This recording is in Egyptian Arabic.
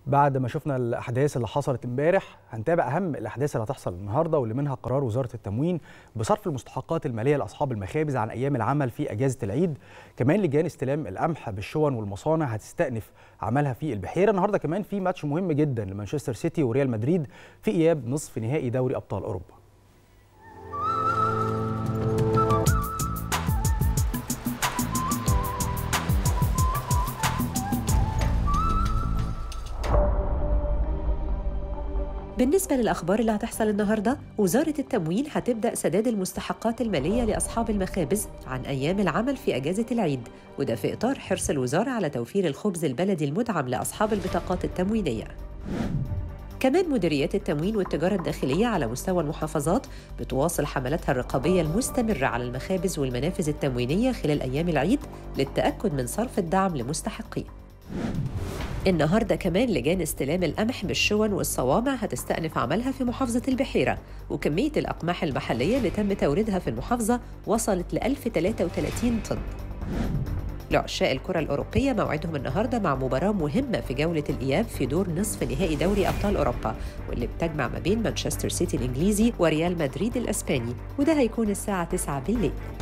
بعد ما شفنا الاحداث اللي حصلت امبارح هنتابع اهم الاحداث اللي هتحصل النهارده واللي منها قرار وزاره التموين بصرف المستحقات الماليه لاصحاب المخابز عن ايام العمل في اجازه العيد كمان لجان استلام القمح بالشون والمصانع هتستأنف عملها في البحيره النهارده كمان في ماتش مهم جدا لمانشستر سيتي وريال مدريد في اياب نصف نهائي دوري ابطال اوروبا بالنسبة للأخبار اللي هتحصل النهاردة وزارة التموين هتبدأ سداد المستحقات المالية لأصحاب المخابز عن أيام العمل في أجازة العيد وده في إطار حرص الوزارة على توفير الخبز البلدي المدعم لأصحاب البطاقات التموينية كمان مديريات التموين والتجارة الداخلية على مستوى المحافظات بتواصل حملاتها الرقابية المستمرة على المخابز والمنافذ التموينية خلال أيام العيد للتأكد من صرف الدعم لمستحقيه النهارده كمان لجان استلام القمح بالشون والصوامع هتستأنف عملها في محافظة البحيرة وكمية الأقماح المحلية اللي تم توريدها في المحافظة وصلت ل 1033 طن لعشاء الكرة الأوروبية موعدهم النهاردة مع مباراة مهمة في جولة الإياب في دور نصف نهائي دوري أبطال أوروبا واللي بتجمع ما بين مانشستر سيتي الإنجليزي وريال مدريد الأسباني وده هيكون الساعة 9 بالليل